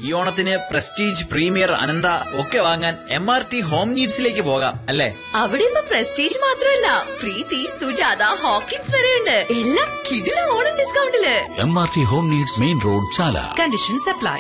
ഈ ഓണത്തിന് prestige premier അനന്ത ഒക്കെ വാങ്ങാൻ എം ആർ ടി ഹോം നീഡ്സിലേക്ക് പോകാം അല്ലേ അവിടെ ഇപ്പൊ പ്രസ്റ്റീജ് മാത്രമല്ല പ്രീതി സുജാത ഹോക്കിൻസ് വരെയുണ്ട് എല്ലാം കിടില ഓണം ഡിസ്കൗണ്ടില് M R T home needs main road Chala conditions apply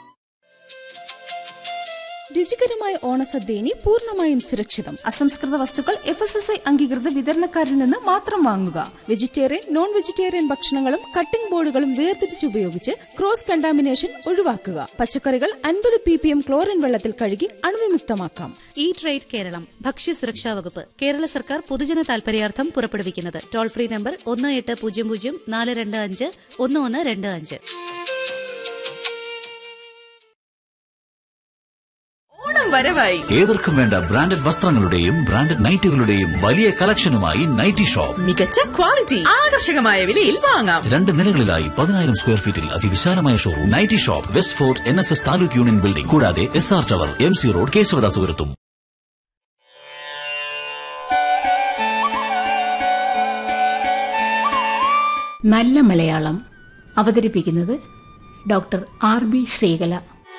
രുചികരമായ ഓണസദ്യ ഇനി പൂർണ്ണമായും സുരക്ഷിതം അസംസ്കൃത വസ്തുക്കൾ എഫ് എസ് എസ് ഐ അംഗീകൃത വിതരണക്കാരിൽ നിന്ന് മാത്രം വാങ്ങുക വെജിറ്റേറിയൻ നോൺ വെജിറ്റേറിയൻ ഭക്ഷണങ്ങളും കട്ടിംഗ് ബോർഡുകളും വേർതിരിച്ച് ഉപയോഗിച്ച് ക്രോസ് കണ്ടാമിനേഷൻ ഒഴിവാക്കുക പച്ചക്കറികൾ അൻപത് പി പി എം ക്ലോറിൻ വെള്ളത്തിൽ കഴുകി അണുവിമുക്തമാക്കാം ഈ ട്രേഡ് കേരളം ഭക്ഷ്യസുരക്ഷാ വകുപ്പ് കേരള സർക്കാർ പൊതുജന താൽപര്യാർത്ഥം പുറപ്പെടുവിക്കുന്നത് ടോൾ ഫ്രീ നമ്പർ ഒന്ന് എട്ട് പൂജ്യം പൂജ്യം നാല് രണ്ട് അഞ്ച് ഒന്ന് ഒന്ന് രണ്ട് അഞ്ച് ഓണം വരവായി ഏവർക്കും വേണ്ട ബ്രാൻഡഡ് വസ്ത്രങ്ങളുടെയും ബ്രാൻഡഡ് നൈറ്റുകളുടെയും വലിയ കളക്ഷനുമായി നൈറ്റി ഷോപ്പ് മികച്ച ക്വാളിറ്റി ആകർഷകമായ വിലയിൽ വാങ്ങാം രണ്ട് നിലകളിലായി പതിനായിരം സ്ക്വയർ ഫീറ്റിൽ അതിവിശാലമായ showroom nighty shop west fort N S S taluk union building കൂടാതെ S R tower M C road കേശവദാസുപുരത്തും നല്ല മലയാളം അവതരിപ്പിക്കുന്നത് ഡോക്ടർ ആർ ബി ശ്രീകല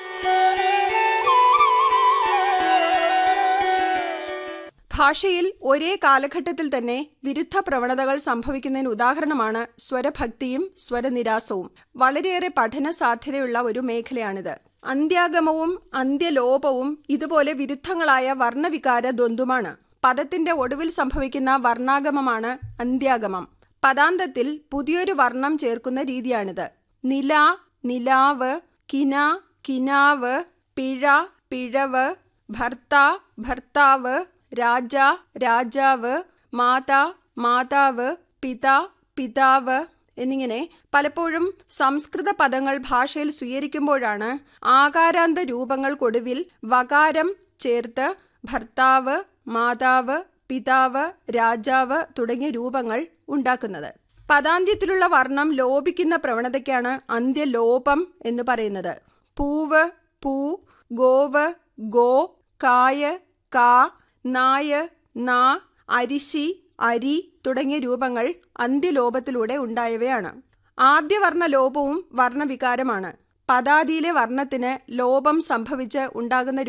ഭാഷയിൽ ഒരേ കാലഘട്ടത്തിൽ തന്നെ വിരുദ്ധ പ്രവണതകൾ സംഭവിക്കുന്നതിന് ഉദാഹരണമാണ് സ്വരഭക്തിയും സ്വരനിരാസവും വളരെയേറെ പഠന സാധ്യതയുള്ള ഒരു മേഖലയാണിത് അന്ത്യാഗമവും അന്ത്യലോപവും ഇതുപോലെ വിരുദ്ധങ്ങളായ വർണ്ണവികാര ദ്വന്ദ്വമാണ് പദത്തിന്റെ ഒടുവിൽ സംഭവിക്കുന്ന വർണ്ണാഗമമാണ് അന്ത്യാഗമം പദാന്തത്തിൽ പുതിയൊരു വർണ്ണം ചേർക്കുന്ന രീതിയാണിത് നില നിലാവ് കിന കിനാവ് പിഴ പിഴവ് ഭർത്ത ഭർത്താവ് രാജ രാജാവ് മാതാ മാതാവ് പിത പിതാവ് എന്നിങ്ങനെ പലപ്പോഴും സംസ്കൃത പദങ്ങൾ ഭാഷയിൽ സ്വീകരിക്കുമ്പോഴാണ് ആകാരാന്ത രൂപങ്ങൾക്കൊടുവിൽ വകാരം ചേർത്ത് ഭർത്താവ് മാതാവ് പിതാവ് രാജാവ് തുടങ്ങിയ രൂപങ്ങൾ ഉണ്ടാക്കുന്നത് പദാന്ത്യത്തിലുള്ള വർണ്ണം ലോപിക്കുന്ന പ്രവണതയ്ക്കാണ് അന്ത്യലോപം എന്ന് പറയുന്നത് പൂവ് പൂ ഗോവ് ഗോ കായ് കാ നായ് നാ അരിശി അരി തുടങ്ങിയ രൂപങ്ങൾ അന്ത്യലോപത്തിലൂടെ ഉണ്ടായവയാണ് ആദ്യവർണ്ണ ലോപവും വർണ്ണവികാരമാണ് പദാദിയിലെ വർണ്ണത്തിന് ലോപം സംഭവിച്ച് ഉണ്ടാകുന്ന